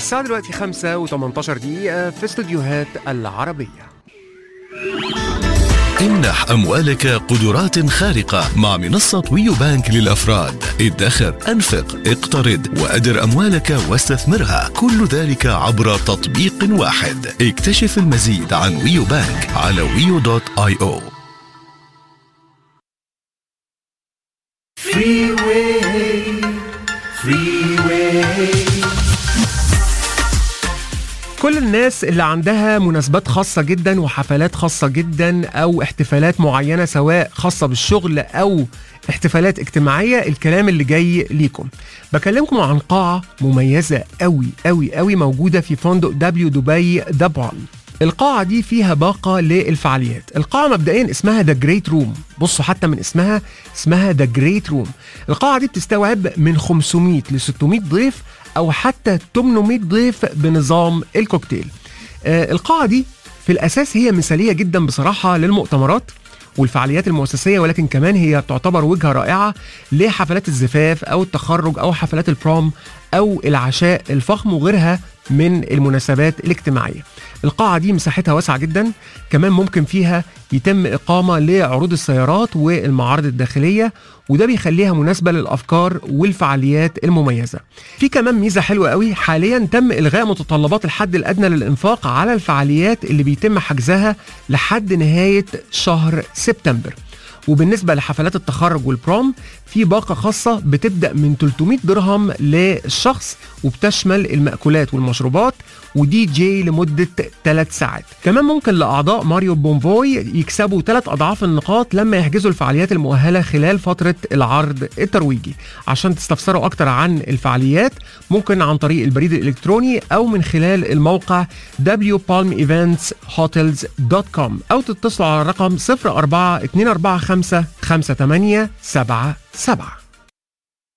الساعة دلوقتي 5 و18 دقيقة في استوديوهات العربية امنح أموالك قدرات خارقة مع منصة ويو بانك للأفراد ادخر أنفق اقترض وأدر أموالك واستثمرها كل ذلك عبر تطبيق واحد اكتشف المزيد عن ويو بانك على ويو دوت اي او كل الناس اللي عندها مناسبات خاصة جدا وحفلات خاصة جدا أو احتفالات معينة سواء خاصة بالشغل أو احتفالات اجتماعية الكلام اللي جاي ليكم بكلمكم عن قاعة مميزة أوي أوي أوي موجودة في فندق دبليو دبي ذا بالم القاعة دي فيها باقة للفعاليات القاعة مبدئيا اسمها ذا جريت روم بصوا حتى من اسمها اسمها ذا جريت روم القاعة دي بتستوعب من 500 ل 600 ضيف او حتى 800 ضيف بنظام الكوكتيل آه القاعة دي في الاساس هي مثالية جدا بصراحة للمؤتمرات والفعاليات المؤسسية ولكن كمان هي تعتبر وجهة رائعة لحفلات الزفاف أو التخرج أو حفلات البروم أو العشاء الفخم وغيرها من المناسبات الاجتماعية القاعة دي مساحتها واسعة جدا كمان ممكن فيها يتم إقامة لعروض السيارات والمعارض الداخلية وده بيخليها مناسبة للأفكار والفعاليات المميزة في كمان ميزة حلوة قوي حاليا تم إلغاء متطلبات الحد الأدنى للإنفاق على الفعاليات اللي بيتم حجزها لحد نهاية شهر سبتمبر وبالنسبه لحفلات التخرج والبروم في باقه خاصه بتبدا من 300 درهم للشخص وبتشمل المأكولات والمشروبات ودي جي لمده 3 ساعات كمان ممكن لاعضاء ماريو بومفوي يكسبوا 3 اضعاف النقاط لما يحجزوا الفعاليات المؤهله خلال فتره العرض الترويجي عشان تستفسروا اكتر عن الفعاليات ممكن عن طريق البريد الالكتروني او من خلال الموقع wpalmeventsHotels.com او تتصلوا على الرقم 04 245 5877